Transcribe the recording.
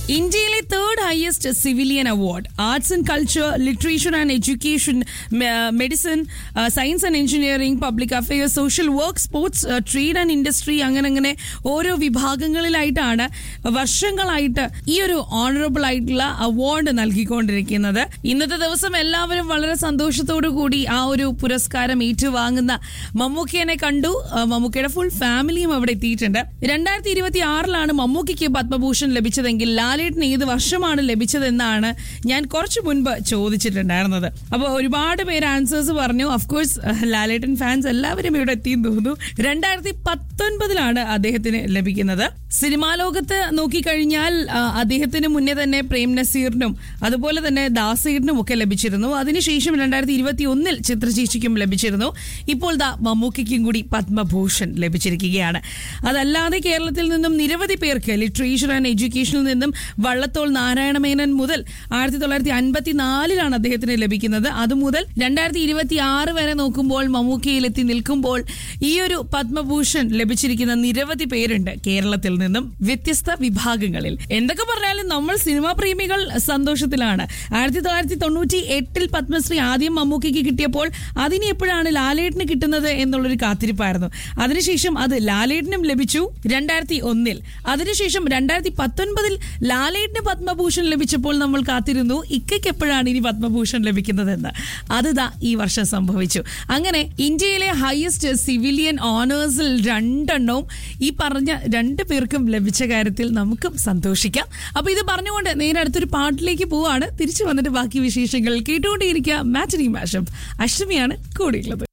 ഇന്ത്യയിലെ third highest civilian award arts and culture literature and education medicine science and engineering public affairs social work sports trade and industry അങ്ങനെ അങ്ങനെ ഓരോ വിഭാഗങ്ങളിലായിട്ടാണ് വർഷങ്ങളായിട്ട് ഈ ഒരു honourable ആയിട്ടുള്ള അവാർഡ് നൽകിക്കൊണ്ടിരിക്കുന്നത് ഇന്നത്തെ ദിവസം എല്ലാവരും വളരെ സന്തോഷത്തോടു കൂടി ആ ഒരു പുരസ്കാരം ഏറ്റുവാങ്ങുന്ന മമ്മൂക്കയെ കണ്ടു ആ, മമ്മൂക്കയുടെ ഫുൾ ഫാമിലിയും അവിടെ എത്തിയിട്ടുണ്ട് രണ്ടായിരത്തി ഇരുപത്തി ആറിലാണ് മമ്മൂക്കയ്ക്ക് പത്മഭൂഷൺ ലഭിച്ചതെങ്കിൽ ലാലേട്ടന് ഏത് വർഷമാണ് ലഭിച്ചതെന്നാണ് ഞാൻ കുറച്ചു മുൻപ് ചോദിച്ചിട്ടുണ്ടായിരുന്നത് അപ്പോൾ ഒരുപാട് പേര് ആൻസേഴ്സ് പറഞ്ഞു അഫ്കോഴ്സ് ലാലേട്ടൻ ഫാൻസ് എല്ലാവരും ഇവിടെ എത്തിയെന്ന് തോന്നുന്നു രണ്ടായിരത്തി പത്തൊൻപതിലാണ് അദ്ദേഹത്തിന് ലഭിക്കുന്നത് സിനിമാ ലോകത്ത് നോക്കിക്കഴിഞ്ഞാൽ ആ, അദ്ദേഹത്തിന് മുന്നേ തന്നെ പ്രേം നസീറിനും അതുപോലെ തന്നെ ദാസീറിനും ഒക്കെ ലഭിച്ചിരുന്നു അതിനുശേഷം രണ്ടായിരത്തി ഇരുപത്തി ഒന്നിൽ ചിത്രചേച്ചിക്കും ലഭിച്ചിരുന്നു ഇപ്പോൾ ദാ മമ്മൂക്കയ്ക്കും കൂടി പത്മഭൂഷൺ ലഭിച്ചിരിക്കുകയാണ് അതല്ലാതെ കേരളത്തിൽ നിന്നും നിരവധി പേർക്ക് ലിറ്ററേച്ചർ ആൻഡ് എഡ്യൂക്കേഷനിൽ നിന്നും വള്ളത്തോൾ നാരായണമേനൻ മുതൽ ആയിരത്തി തൊള്ളായിരത്തി അൻപത്തി നാലിലാണ് അദ്ദേഹത്തിന് ലഭിക്കുന്നത് അതുമുതൽ രണ്ടായിരത്തി ഇരുപത്തി ആറ് വരെ നോക്കുമ്പോൾ മമ്മൂക്കയിലെത്തി നിൽക്കുമ്പോൾ ഈ ഒരു പത്മഭൂഷൺ ലഭിച്ചിരിക്കുന്ന നിരവധി പേരുണ്ട് കേരളത്തിൽ നിന്നും വ്യത്യസ്ത വിഭാഗങ്ങളിൽ എന്തൊക്കെ പറഞ്ഞാലും നമ്മൾ സിനിമാ പ്രേമികൾ സന്തോഷത്തിലാണ് ആയിരത്തി തൊള്ളായിരത്തി തൊണ്ണൂറ്റി എട്ടിൽ പത്മശ്രീ ആദ്യം മമ്മൂക്കയ്ക്ക് കിട്ടിയപ്പോൾ അതിന് എപ്പോഴാണ് ലാലേട്ടിന് കിട്ടുന്നത് എന്നുള്ളൊരു കാത്തിരിപ്പായിരുന്നു അതിനുശേഷം അത് ലാലേട്ടിനും ലഭിച്ചു രണ്ടായിരത്തി ഒന്നിൽ അതിനുശേഷം രണ്ടായിരത്തി പത്തൊൻപതിൽ ലാലേട്ടിന് പത്മഭൂഷൺ ലഭിച്ചപ്പോൾ നമ്മൾ കാത്തിരുന്നു ഇക്കയ്ക്ക് എപ്പോഴാണ് ഇനി പത്മഭൂഷൺ ലഭിക്കുന്നതെന്ന് അത് ദാ ഈ വർഷം സംഭവിച്ചു അങ്ങനെ ഇന്ത്യയിലെ ഹയസ്റ്റ് സിവിലിയൻ ഓണേഴ്സിൽ രണ്ടെണ്ണവും ഈ പറഞ്ഞ രണ്ടു പേർക്കും ലഭിച്ച കാര്യത്തിൽ നമുക്കും സന്തോഷിക്കാം അപ്പൊ ഇത് പറഞ്ഞുകൊണ്ട് നേരെ അടുത്തൊരു പാട്ടിലേക്ക് പോവാണ് തിരിച്ചു വന്നിട്ട് ബാക്കി വിശേഷങ്ങൾ കേട്ടുകൊണ്ടേയിരിക്കുക മാറ്റനി മാഷപ്പ് അഷ്ടമിയാണ് കൂടിയുള്ളത്